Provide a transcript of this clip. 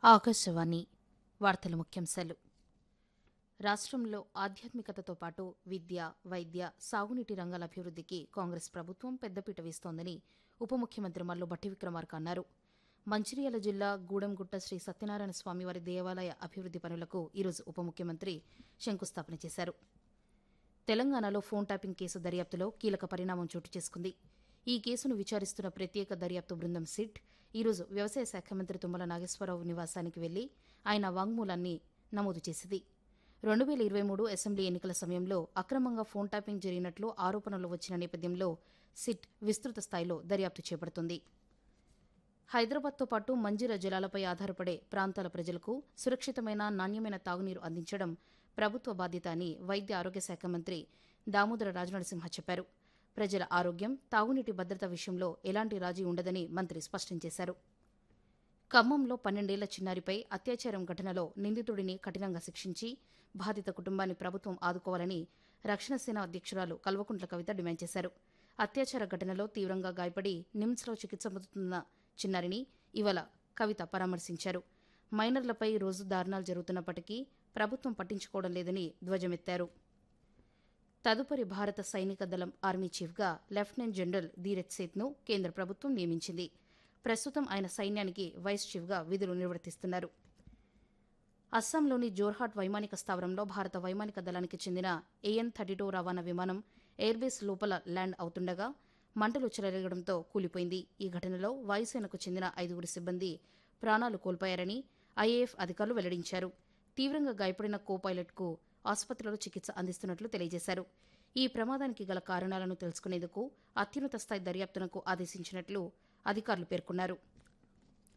ఆకాశవాణి వార్తల ముఖ్యాంశాలు రాష్ట్రంలో ఆధ్యాత్మికతతో పాటు విద్య వైద్య సాగునీటి రంగాల అభివృద్ధికి కాంగ్రెస్ ప్రభుత్వం పెద్దపీట వేస్తోందని ఉప ముఖ్యమంత్రి మల్లు భట్టి విక్రమార్క అన్నారు మంచిర్యాల జిల్లా గూడెంగుట్ట శ్రీ సత్యనారాయణ స్వామివారి దేవాలయ అభివృద్ది పనులకు ఈరోజు ఉప ముఖ్యమంత్రి శంకుస్థాపన చేశారు తెలంగాణలో ఫోన్ ట్యాపింగ్ కేసు దర్యాప్తులో కీలక పరిణామం చోటు చేసుకుంది ఈ కేసును విచారిస్తున్న ప్రత్యేక దర్యాప్తు బృందం సిట్ ఈరోజు వ్యవసాయ శాఖ మంత్రి తుమ్మల నాగేశ్వరరావు నివాసానికి వెళ్లి ఆయన వాంగ్మూలాన్ని నమోదు చేసింది రెండు వేల ఇరవై మూడు అసెంబ్లీ ఎన్నికల సమయంలో అక్రమంగా ఫోన్ ట్యాపింగ్ జరిగినట్లు ఆరోపణలు వచ్చిన నేపథ్యంలో సిట్ విస్తృత స్థాయిలో దర్యాప్తు చేపడుతుంది హైదరాబాద్తో పాటు మంజీర జలాలపై ఆధారపడే ప్రాంతాల ప్రజలకు సురక్షితమైన నాణ్యమైన తాగునీరు అందించడం ప్రభుత్వ బాధ్యత అని వైద్య ఆరోగ్య శాఖ మంత్రి దామోదర రాజనరసింహ చెప్పారు ప్రజల ఆరోగ్యం తాగునీటి భద్రత విషయంలో ఎలాంటి రాజీ ఉండదని మంత్రి స్పష్టం చేశారు ఖమ్మంలో పన్నెండేళ్ల చిన్నారిపై అత్యాచారం ఘటనలో నిందితుడిని కఠినంగా శిక్షించి బాధిత కుటుంబాన్ని ప్రభుత్వం ఆదుకోవాలని రక్షణ సేన అధ్యక్షురాలు కల్వకుంట్ల కవిత డిమాండ్ చేశారు అత్యాచార ఘటనలో తీవ్రంగా గాయపడి నిమ్స్లో చికిత్స పొందుతున్న చిన్నారిని ఇవాళ కవిత పరామర్శించారు మైనర్లపై రోజు దారుణాలు జరుగుతున్నప్పటికీ ప్రభుత్వం పట్టించుకోవడం లేదని ధ్వజమెత్తారు తదుపరి భారత సైనిక దళం ఆర్మీ చీఫ్గా లెఫ్టినెంట్ జనరల్ ధీరజ్ సేత్ను కేంద్ర ప్రభుత్వం నియమించింది ప్రస్తుతం ఆయన సైన్యానికి వైస్ చీఫ్గా విధులు నిర్వర్తిస్తున్నారు అస్సాంలోని జోర్హాట్ వైమానిక స్థావరంలో భారత వైమానిక దళానికి చెందిన ఏఎన్ థర్టీ టూ రవాణా విమానం ఎయిర్బేస్ లోపల ల్యాండ్ అవుతుండగా మంటలు చెలరేగడంతో కూలిపోయింది ఈ ఘటనలో వాయుసేనకు చెందిన ఐదుగురు సిబ్బంది ప్రాణాలు కోల్పోయారని ఐఏఎఫ్ అధికారులు వెల్లడించారు తీవ్రంగా గాయపడిన కో పైలట్కు ఆసుపత్రిలో చికిత్స అందిస్తున్నట్లు తెలియజేశారు ఈ ప్రమాదానికి గల కారణాలను తెలుసుకునేందుకు అత్యున్నత స్థాయి దర్యాప్తునకు ఆదేశించినట్లు అధికారులు పేర్కొన్నారు